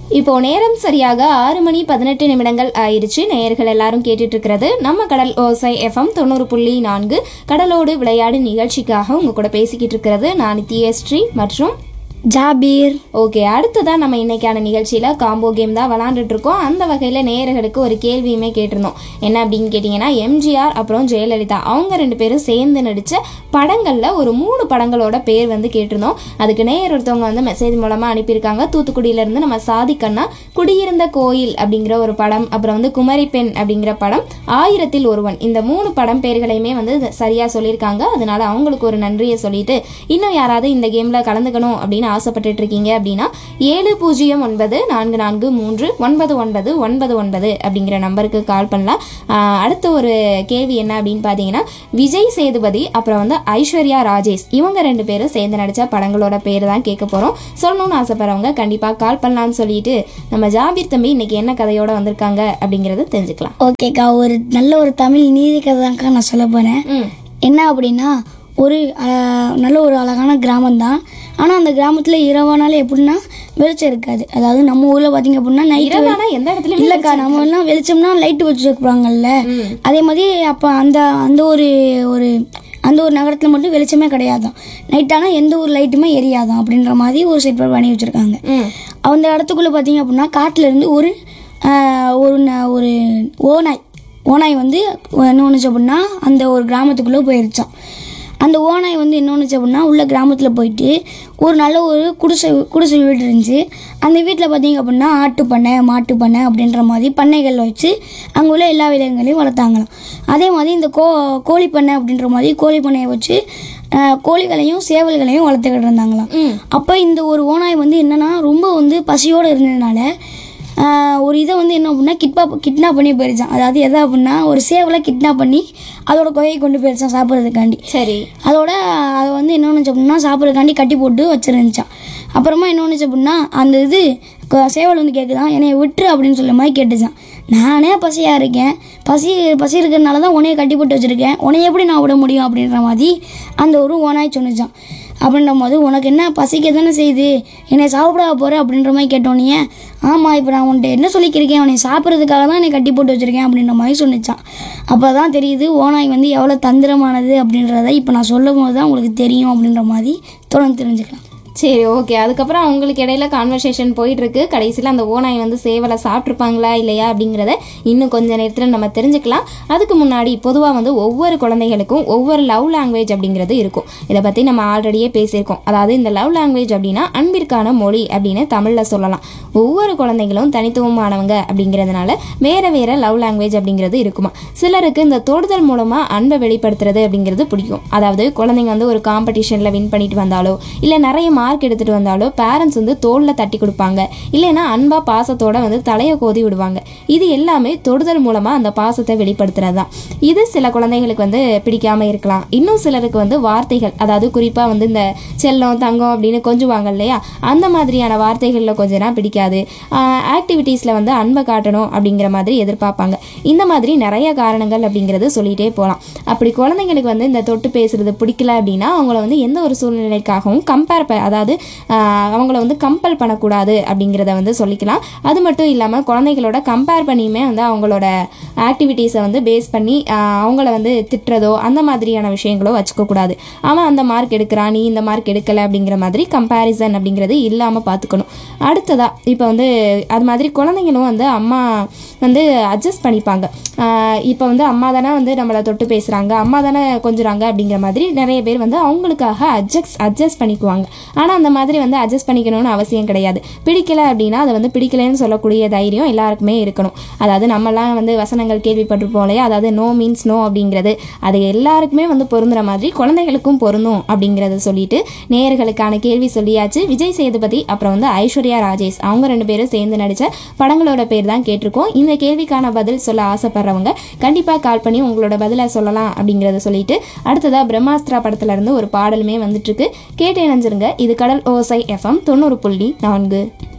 இப்போ நேரம் சரியாக ஆறு மணி பதினெட்டு நிமிடங்கள் ஆயிருச்சு நேயர்கள் எல்லாரும் கேட்டுட்டு இருக்கிறது நம்ம கடல் ஓசை எஃப்எம் தொண்ணூறு புள்ளி நான்கு கடலோடு விளையாடு நிகழ்ச்சிக்காக உங்க கூட பேசிக்கிட்டு இருக்கிறது நான் நித்யஸ்ரீ மற்றும் ஜாபீர் ஓகே அடுத்ததான் நம்ம இன்னைக்கான நிகழ்ச்சியில் காம்போ கேம் தான் விளாண்டுட்டு இருக்கோம் அந்த வகையில் நேயர்களுக்கு ஒரு கேள்வியுமே கேட்டிருந்தோம் என்ன அப்படின்னு கேட்டிங்கன்னா எம்ஜிஆர் அப்புறம் ஜெயலலிதா அவங்க ரெண்டு பேரும் சேர்ந்து நடித்த படங்களில் ஒரு மூணு படங்களோட பேர் வந்து கேட்டிருந்தோம் அதுக்கு நேயர் ஒருத்தவங்க வந்து மெசேஜ் மூலமாக அனுப்பியிருக்காங்க தூத்துக்குடியிலேருந்து நம்ம சாதிக்கண்ணா குடியிருந்த கோயில் அப்படிங்கிற ஒரு படம் அப்புறம் வந்து குமரி பெண் அப்படிங்கிற படம் ஆயிரத்தில் ஒருவன் இந்த மூணு படம் பேர்களையுமே வந்து சரியாக சொல்லியிருக்காங்க அதனால அவங்களுக்கு ஒரு நன்றியை சொல்லிட்டு இன்னும் யாராவது இந்த கேமில் கலந்துக்கணும் அப்படின்னு ஆசைப்பட்டுட்டு இருக்கீங்க அப்படின்னா ஏழு பூஜ்ஜியம் ஒன்பது நான்கு நான்கு மூன்று ஒன்பது ஒன்பது ஒன்பது ஒன்பது அப்படிங்கிற நம்பருக்கு கால் பண்ணலாம் ஆஹ் அடுத்த ஒரு கேள்வி என்ன அப்படின்னு பார்த்தீங்கன்னா விஜய் சேதுபதி அப்புறம் வந்து ஐஸ்வர்யா ராஜேஷ் இவங்க ரெண்டு பேரும் சேர்ந்து நடித்த படங்களோட பேர் தான் கேட்க போகிறோம் சொல்லணும்னு ஆசைப்படுறவங்க கண்டிப்பாக கால் பண்ணலாம்னு சொல்லிட்டு நம்ம ஜாபீர் தம்பி இன்னைக்கு என்ன கதையோட வந்திருக்காங்க அப்படிங்கிறத தெரிஞ்சுக்கலாம் ஓகேக்கா ஒரு நல்ல ஒரு தமிழ் நீதி கதை தான்க்கா நான் சொல்ல போகிறேன் ம் என்ன அப்படின்னா ஒரு அஹ், நல்ல ஒரு அழகான கிராமம் தான் ஆனால் அந்த கிராமத்தில் இரவானாலே எப்படின்னா வெளிச்சம் இருக்காது அதாவது நம்ம ஊரில் பார்த்தீங்க அப்படின்னா நைட்டு இரவானா எந்த இடத்துலயுமே இல்லைக்கா நம்ம எல்லாம் வெளிச்சம்னா லைட்டு வச்சு வைப்பாங்கல்ல அதே மாதிரி அப்போ அந்த அந்த ஒரு ஒரு அந்த ஒரு நகரத்தில் மட்டும் வெளிச்சமே கிடையாதான் நைட்டானா எந்த ஒரு லைட்டுமே எரியாதான் அப்படின்ற மாதிரி ஒரு செட்பாடு பண்ணி வச்சுருக்காங்க ம் அந்த இடத்துக்குள்ளே பார்த்தீங்க அப்படின்னா காட்டுல இருந்து ஒரு ஆஹ், ஒரு ந- ஒரு ஓநாய் ஓநாய் வந்து என்ன ஒன்றுச்சு அப்படின்னா அந்த ஒரு கிராமத்துக்குள்ளே போயிருச்சான் அந்த ஓநாய் வந்து என்ன ஒன்றுச்சு அப்படின்னா உள்ள கிராமத்தில் போயிட்டு ஒரு நல்ல ஒரு குடிசை குடிசை வீடு இருந்துச்சு அந்த வீட்டில் பார்த்தீங்க அப்படின்னா ஆட்டு பண்ணை மாட்டு பண்ணை அப்படின்ற மாதிரி பண்ணைகள் வச்சு அங்கே உள்ள எல்லா விலங்குகளையும் வளர்த்தாங்களாம் அதே மாதிரி இந்த கோ கோழி பண்ணை அப்படின்ற மாதிரி கோழி பண்ணையை வச்சு ஆஹ், கோழிகளையும் சேவல்களையும் வளர்த்துக்கிட்டு இருந்தாங்களாம் ம் அப்போ இந்த ஒரு ஓநாய் வந்து என்னன்னா ரொம்ப வந்து பசியோடு இருந்ததுனால ஆஹ், ஒரு இதை வந்து என்ன அப்படின்னா கிட்னாப் கிட்னாப் பண்ணி போயிருச்சான் அதாவது எதை அப்படின்னா ஒரு சேவலை கிட்னாப் பண்ணி அதோட கொகையை கொண்டு போயிருச்சான் சாப்பிட்றதுக்காண்டி சரி அதோட அதை வந்து என்ன ஒன்று அப்படின்னா சாப்பிட்றதுக்காண்டி கட்டி போட்டு வச்சிருந்துச்சான் அப்புறமா என்ன ஒன்று அப்படின்னா அந்த இது க- சேவல் வந்து கேட்குதான் என்னைய விட்டுரு அப்படின்னு சொல்ல மாதிரி கேட்டுச்சான் நானே பசியாக இருக்கேன் பசி பசி இருக்கிறதுனால தான் உன்னைய கட்டி போட்டு வச்சுருக்கேன் உன்னை எப்படி நான் விட முடியும் அப்படின்ற மாதிரி அந்த ஒரு ஓனாய் சொன்னிச்சான் அப்படின்ற போது உனக்கு என்ன பசிக்க தானே செய்யுது என்னை சாப்பிட போகிற அப்படின்ற மாதிரி கேட்டோன்னே ஆமாம் இப்போ நான் உன்ட்ட என்ன சொல்லிக்கிருக்கேன் உன்னை சாப்பிட்றதுக்காக தான் என்னை கட்டி போட்டு வச்சுருக்கேன் அப்படின்ற மாதிரி சொன்னிச்சான் அப்போ தான் தெரியுது ஓனாய் வந்து எவ்வளோ தந்திரமானது அப்படின்றத இப்போ நான் சொல்லும் போது தான் உங்களுக்கு தெரியும் அப்படின்ற மாதிரி தொடர்ந்து தெரிஞ்சுக்கலாம் சரி ஓகே அதுக்கப்புறம் அவங்களுக்கு இடையில கான்வர்சேஷன் போயிட்டு இருக்கு கடைசியில் அந்த ஓநாய் வந்து சேவலை சாப்பிட்ருப்பாங்களா இல்லையா அப்படிங்கிறத இன்னும் கொஞ்ச நேரத்தில் நம்ம தெரிஞ்சுக்கலாம் அதுக்கு முன்னாடி பொதுவாக வந்து ஒவ்வொரு குழந்தைகளுக்கும் ஒவ்வொரு லவ் லாங்குவேஜ் அப்படிங்கிறது இருக்கும் இதை பற்றி நம்ம ஆல்ரெடியே பேசியிருக்கோம் அதாவது இந்த லவ் லாங்குவேஜ் அப்படின்னா அன்பிற்கான மொழி அப்படின்னு தமிழில் சொல்லலாம் ஒவ்வொரு குழந்தைகளும் தனித்துவமானவங்க அப்படிங்கிறதுனால வேற வேற லவ் லாங்குவேஜ் அப்படிங்கிறது இருக்குமா சிலருக்கு இந்த தொடுதல் மூலமாக அன்பை வெளிப்படுத்துறது அப்படிங்கிறது பிடிக்கும் அதாவது குழந்தைங்க வந்து ஒரு காம்படிஷனில் வின் பண்ணிட்டு வந்தாலோ இல்லை நிறைய மார்க் எடுத்துகிட்டு வந்தாலோ பேரண்ட்ஸ் வந்து தோளில் தட்டி கொடுப்பாங்க இல்லைன்னா அன்பாக பாசத்தோட வந்து தலையை கோதி விடுவாங்க இது எல்லாமே தொடுதல் மூலமாக அந்த பாசத்தை வெளிப்படுத்துறது தான் இது சில குழந்தைகளுக்கு வந்து பிடிக்காம இருக்கலாம் இன்னும் சிலருக்கு வந்து வார்த்தைகள் அதாவது குறிப்பாக வந்து இந்த செல்லம் தங்கம் அப்படின்னு கொஞ்சுவாங்க இல்லையா அந்த மாதிரியான வார்த்தைகளில் கொஞ்சனா பிடிக்காது ஆக்டிவிட்டீஸில் வந்து அன்பை காட்டணும் அப்படிங்கிற மாதிரி எதிர்பார்ப்பாங்க இந்த மாதிரி நிறைய காரணங்கள் அப்படிங்கிறது சொல்லிகிட்டே போகலாம் அப்படி குழந்தைங்களுக்கு வந்து இந்த தொட்டு பேசுறது பிடிக்கல அப்படின்னா அவங்கள வந்து எந்த ஒரு சூழ்நிலைக்காகவும் கம்பேர் ப அதாவது ஆஹ் அவங்கள வந்து கம்பல் பண்ணக்கூடாது அப்படிங்கிறத வந்து சொல்லிக்கலாம் அது மட்டும் இல்லாமல் குழந்தைகளோட கம்பேர் பண்ணியுமே வந்து அவங்களோட ஆக்டிவிட்டீஸை வந்து பேஸ் பண்ணி ஆஹ் அவங்கள வந்து திட்டுறதோ அந்த மாதிரியான விஷயங்களோ வச்சுக்கக்கூடாது அவன் அந்த மார்க் எடுக்கிறான் நீ இந்த மார்க் எடுக்கலை அப்படிங்கிற மாதிரி கம்பேரிசன் அப்படிங்கிறது இல்லாமல் பார்த்துக்கணும் அடுத்ததா இப்போ வந்து அது மாதிரி குழந்தைங்களும் வந்து அம்மா வந்து அட்ஜஸ்ட் பண்ணிப்பாங்க இப்போ வந்து அம்மா தானே வந்து நம்மளை தொட்டு பேசுகிறாங்க அம்மா தானே கொஞ்சுறாங்க அப்படிங்கிற மாதிரி நிறைய பேர் வந்து அவங்களுக்காக அட்ஜஸ்ட் அட்ஜஸ்ட் பண்ணிக்குவாங்க ஆனால் அந்த மாதிரி வந்து அட்ஜஸ்ட் பண்ணிக்கணும்னு அவசியம் கிடையாது பிடிக்கல அப்படின்னா அதை வந்து பிடிக்கலைன்னு சொல்லக்கூடிய தைரியம் எல்லாருக்குமே இருக்கணும் அதாவது நம்மலாம் வந்து வசனங்கள் கேள்விப்பட்டிருப்போம் இல்லையா அதாவது நோ மீன்ஸ் நோ அப்படிங்கிறது அது எல்லாருக்குமே வந்து பொருந்துற மாதிரி குழந்தைகளுக்கும் பொருந்தும் அப்படிங்கிறத சொல்லிட்டு நேயர்களுக்கான கேள்வி சொல்லியாச்சு விஜய் சேதுபதி அப்புறம் வந்து ஐஸ்வர்யா ராஜேஷ் அவங்க ரெண்டு பேரும் சேர்ந்து நடித்த படங்களோட பேர் தான் கேட்டிருக்கோம் இந்த கேள்விக்கான பதில் சொல்ல ஆசைப்படுறவங்க கண்டிப்பாக கால் பண்ணி உங்களோட பதிலை சொல்லலாம் அப்படிங்கிறத சொல்லிட்டு அடுத்ததாக பிரம்மாஸ்திரா படத்துல இருந்து ஒரு பாடலுமே வந்துட்டு இருக்கு கேட்டு இணைஞ்சிருங்க இது கடல் ஓசை எஃப்எம் தொண்ணூறு புள்ளி நான்கு